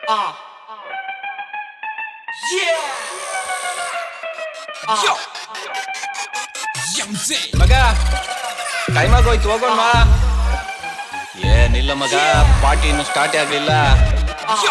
Uh. Yeah. Yo. Yamze. ಮಗ time ಆಗೋಯ್ತು ಹೋಗೋಣ ಏನಿಲ್ಲ ಮಗ ಪಾರ್ಟಿ ಇನ್ನು ಸ್ಟಾರ್ಟ್ ಆಗ್ಲಿಲ್ಲ Yo.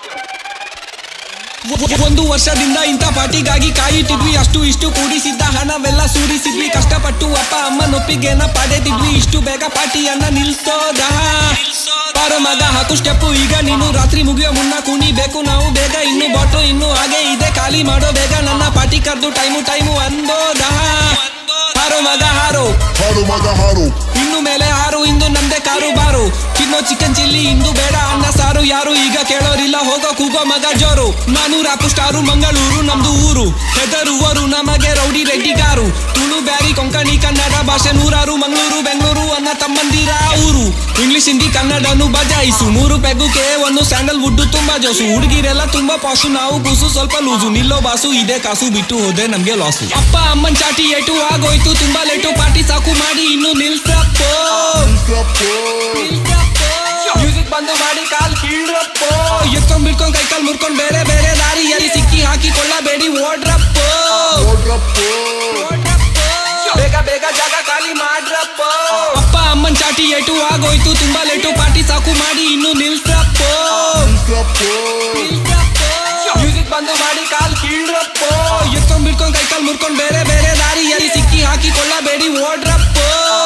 ಒಂದು ವರ್ಷದಿಂದ ಇಂಥ ಪಾರ್ಟಿಗಾಗಿ ಕಾಯುತ್ತಿದ್ವಿ ಅಷ್ಟು ಇಷ್ಟು ಕೂಡಿಸಿದ್ದ ಹಣವೆಲ್ಲ ಸೂರಿಸಿದ್ವಿ ಕಷ್ಟಪಟ್ಟು ಅಪ್ಪ ಅಮ್ಮ ನೊಪ್ಪಿಗೆನ ಪಡೆದಿದ್ವಿ ಇಷ್ಟು ಬೇಗ ಪಾರ್ಟಿಯನ್ನ ನಿಲ್ಸೋದ ಬಾರೋ ಮಗ ಹಾಕು ಸ್ಟೆಪ್ಪು ಈಗ ನೀನು ರಾತ್ರಿ ಮುಗಿಯೋ ಮುನ್ನ ಕುಣಿಬೇಕು ನಾವು ಬೇಗ ಇನ್ನು ಬಾಟ್ಲು ಇನ್ನು ಹಾಗೆ ಇದೆ ಖಾಲಿ ಮಾಡೋ ಬೇಗ ನನ್ನ ಪಾರ್ಟಿ ಕರ್ದು ಟೈಮು ಟೈಮು ಅಂದೋದ ಹಾರೋ ಮಗ ಹಾರೋ ಹಾಡು ಮಗ ಹಾಡು ಇನ್ನು ಮೇಲೆ ಹಾರು ಇಂದು ನಮ್ದೆ ಕಾರು ಬಾರು ತಿನ್ನೋ ಚಿಕನ್ ಚಿಲ್ಲಿ ಇಂದು ಬೇಡ ಅನ್ನ ಸಾರು ಯಾರು ಈಗ ಕೇಳೋರಿಲ್ಲ ಹೋಗೋ ಕೂಗೋ ಮಗ ಜೋರು ನಾನು ರಾಪು ಸ್ಟಾರು ಮಂಗಳೂರು ನಮ್ದು ಊರು ಹೆದರುವರು ನಮಗೆ ರೌಡಿ ರೆಡ್ಡಿಗಾರು ತುಳು ಬ್ಯಾರಿ ಕೊಂಕಣಿ ಕನ್ನಡ ಭಾಷೆ ನೂರಾರು ಮಂಗಳೂರು ಬೆಂಗಳೂರು ಅನ್ನ ತಮ್ಮಂದಿರ ಊರು ಇಂಗ್ಲಿಷ್ ಹಿಂದಿ ಕನ್ನಡನು ಬಜಾಯಿಸು ಮೂರು ಪೆಗುಗೆ ಒಂದು ಸ್ಯಾಂಡಲ್ ವುಡ್ ತುಂಬಾ ಜೋಸು ಹುಡುಗಿರೆಲ್ಲ ತುಂಬಾ ಪಾಸು ನಾವು ಕೂಸು ಸ್ವಲ್ಪ ಲೂಸು ನಿಲ್ಲೋ ಬಾಸು ಇದೇ ಕಾಸು ಬಿಟ್ಟು ಹೋದ್ರೆ ನಮ್ಗೆ ಲಾಸು ಅಪ್ಪ ಅಮ್ಮನ್ ಚಾಟಿ ಏಟು ಆಗೋಯ್ತು ತುಂಬಾ ಲೇಟು ಪಾರ್ಟಿ ಸಾಕು ಮಾಡಿ ಇನ್ನು ನಿಲ್ಸಪ್ಪೋ ಮ್ಯೂಸಿಕ್ ಬಂದು ಮಾಡಿ ಕಾಲ್ ಕೀಳ್ರಪ್ಪೋ ಎತ್ಕೊಂಡ್ ಬಿಡ್ಕೊಂಡ್ ಕೈ ಕಾಲ್ ಮುರ್ಕೊಂಡ್ ಬೇರೆ ಬೇರೆ ದಾರಿಯಲ್ಲಿ ಸಿಕ್ಕಿ ಹಾಕಿಕೊಳ್ಳಬೇಡಿ ಓಡ್ರಪ್ಪೋ ಬೇಗ ಬೇಗ ಜಾಗ ಖಾಲಿ ಮಾಡ್ರಪ್ಪ ಅಪ್ಪ ಅಮ್ಮನ್ ಚಾಟಿ ಏಟು ಆಗೋಯ್ತು ತುಂಬಾ ಲೇಟು ಪಾರ್ಟಿ ಸಾಕು ಮಾಡಿ ಇನ್ನು ನಿಲ್ಸಪ್ಪೋ ಮ್ಯೂಸಿಕ್ ಬಂದು ಮಾಡಿ ಕಾಲ್ ಕೀಳ್ರಪ್ಪೋ ಎತ್ಕೊಂಡ್ ಬಿಡ್ಕೊಂಡ್ ಕೈ ಕಾಲ್ ಮುರ್ಕೊಂಡ್ ಬೇರೆ ಬೇರೆ ದಾರಿಯಲ್ಲಿ ಸಿಕ್ಕಿ ಹಾಕಿಕೊಳ್ಳಬೇಡಿ ಓಡ್ರಪ್ಪೋ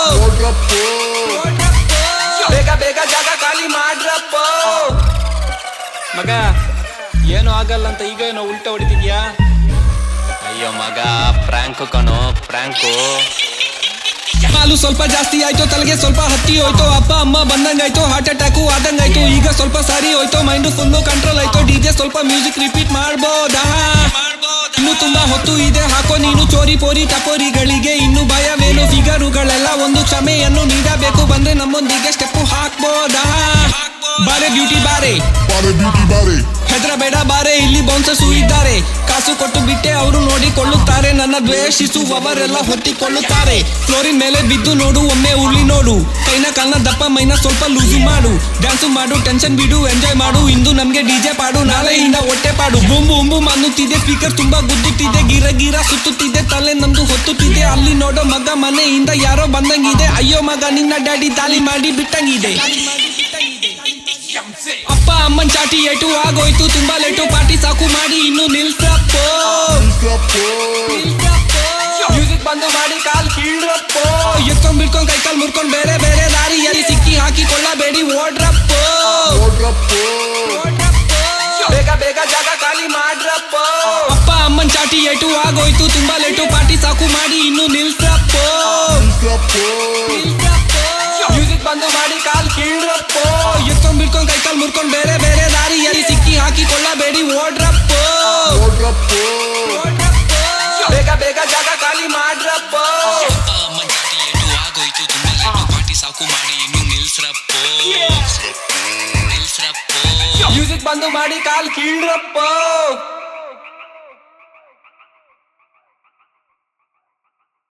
ಬೇಗ ಬೇಗ ಜಾಗ ಖಾಲಿ ಮಾಡ್ರಪ್ಪ ಮಗ ಏನು ಆಗಲ್ಲ ಅಂತ ಈಗ ಏನೋ ಉಲ್ಟ ಹೊಡಿತಿದ್ಯಾ ಅಯ್ಯೋ ಮಗ ಪ್ರ್ಯಾಂಕು ಕಣೋ ಪ್ರ್ಯಾಂಕು ಹಾಲು ಸ್ವಲ್ಪ ಜಾಸ್ತಿ ಆಯ್ತು ತಲೆಗೆ ಸ್ವಲ್ಪ ಹತ್ತಿ ಹೋಯ್ತು ಅಪ್ಪ ಅಮ್ಮ ಬಂದಂಗಾಯ್ತು ಹಾರ್ಟ್ ಅಟ್ಯಾಕು ಆದಂಗಾಯ್ತು ಈಗ ಸ್ವಲ್ಪ ಸರಿ ಹೋಯ್ತು ಮೈಂಡ್ ಫುಲ್ಲು ಕಂಟ್ರೋಲ್ ಆಯ್ತು ಡಿಜೆ ಸ್ವಲ್ಪ ಮ್ಯೂಸಿಕ್ ರಿಪೀಟ್ ಮಾಡ್ಬೋದಾ ಇನ್ನು ತುಂಬಾ ಹೊತ್ತು ಇದೆ ಹಾಕೋ ನೀನು ಚೋರಿ ಪೋರಿ ಟಪೋರಿಗಳಿಗೆ ಇನ್ನು ಭಯವೇನು ಫಿಗರುಗಳೆಲ್ಲ ಒಂದು ಕ್ಷಮೆಯನ್ನು ನೀಡಬೇಕು ಬಂದ್ರೆ ನಮ್ಮೊಂದಿಗೆ ಸ್ಟೆಪ್ಪು ಹಾಕ್ಬೋದಾ ಬಾರೆ ಬ್ಯೂಟಿ ಬಾರೆ ಬಾರೆ ಬ್ಯೂಟಿ ಬಾರೆ ಹೆದರಬೇಡ ಬಾರೆ ಇಲ್ಲಿ ಬೌನ್ಸರ್ಸು ಇದ್ದಾರೆ ಕಾಸು ಕೊಟ್ಟು ಬಿಟ್ಟೆ ಅವರು ನೋಡಿಕೊಳ್ಳುತ್ತಾರೆ ನನ್ನ ದ್ವೇಷಿಸುವವರೆಲ್ಲ ಹೊತ್ತಿಕೊಳ್ಳುತ್ತಾರೆ ಫ್ಲೋರಿನ್ ಮೇಲೆ ಬಿದ್ದು ನೋಡು ಒಮ್ಮೆ ಉರುಳಿ ನೋಡು ಕೈನ ಕಾಲ್ನ ದಪ್ಪ ಮೈನ ಸ್ವಲ್ಪ ಲೂಸು ಮಾಡು ಡ್ಯಾನ್ಸು ಮಾಡು ಟೆನ್ಷನ್ ಬಿಡು ಎಂಜಾಯ್ ಮಾಡು ಇಂದು ನಮ್ಗೆ ಡಿಜೆ ಪಾಡು ನಾಳೆಯಿಂದ ಹೊಟ್ಟೆ ಪಾಡು ಬೊಂಬು ಒಂಬು ಅನ್ನುತ್ತಿದೆ ಸ್ಪೀಕರ್ ತುಂಬಾ ಗುದ್ದುತ್ತಿದೆ ಗಿರ ಗಿರ ಸುತ್ತುತ್ತಿದೆ ತಲೆ ನಮ್ದು ಹೊತ್ತುತ್ತಿದೆ ಅಲ್ಲಿ ನೋಡೋ ಮಗ ಮನೆಯಿಂದ ಯಾರೋ ಬಂದಂಗಿದೆ ಅಯ್ಯೋ ಮಗ ನಿನ್ನ ಡ್ಯಾಡಿ ತಾಲಿ ಮಾಡಿ ಬಿಟ್ಟಂಗಿದೆ Yamze. ಅಪ್ಪ ಅಮ್ಮನ್ ಚಾಟಿ ಏಟು ಆಗೋಯ್ತು ತುಂಬಾ ಲೇಟು ಪಾರ್ಟಿ ಸಾಕು ಮಾಡಿ ಇನ್ನು ನಿಲ್ಸಪ್ಪೋ ಮ್ಯೂಸಿಕ್ ಬಂದು ಮಾಡಿ ಕಾಲ್ ಕೀಳ್ರಪ್ಪೋ ಎತ್ಕೊಂಡ್ ಬಿಡ್ಕೊಂಡ್ ಕೈ ಕಾಲ್ ಮುರ್ಕೊಂಡ್ ಬೇರೆ ಬೇರೆ ದಾರಿಯಲ್ಲಿ ಸಿಕ್ಕಿ ಹಾಕಿಕೊಳ್ಳಬೇಡಿ ಓಡ್ರಪ್ಪೋ ಬೇಗ ಬೇಗ ಜಾಗ ಖಾಲಿ ಮಾಡ್ರಪ್ಪ ಅಪ್ಪ ಅಮ್ಮನ್ ಚಾಟಿ ಏಟು ಆಗೋಯ್ತು ತುಂಬಾ ಲೇಟು ಪಾರ್ಟಿ ಸಾಕು ಮಾಡಿ ಇನ್ನು ನಿಲ್ಸಪ್ಪೋ ಮ್ಯೂಸಿಕ್ ಬಂದು ಮಾಡಿ ಕಾಲ್ ಕೀಳ್ರಪ್ಪೋ ಎತ್ಕೊಂಡ್ ಬಿಡ್ಕೊಂಡ್ ಕೈ ಕಾಲ್ ಮುರ್ಕೊಂಡ್ ಬೇರೆ ಬೇರೆ ದಾರಿಯಲ್ಲಿ ಸಿಕ್ಕಿ ಹಾಕಿಕೊಳ್ಳಬೇಡಿ ಓಡ್ರಪ್ಪೋ ಬೇಗ ಬೇಗ ಜಾಗ ಖಾಲಿ ಮಾಡ್ರಪ್ಪ ಅಮ್ಮ ಚಾಟಿ ಏಟು ಆಗೋಯ್ತು ತುಂಬಾ ಲೇಟು ಪಾರ್ಟಿ ಸಾಕು ಮಾಡಿ ಇನ್ನು ನಿಲ್ಸ್ರಪ್ಪೋ ನಿಲ್ಸ್ರಪ್ಪೋ ಮ್ಯೂಸಿಕ್ ಬಂದು ಮಾಡಿ ಕಾಲ್ ಕೀಳ್ರಪ್ಪೋ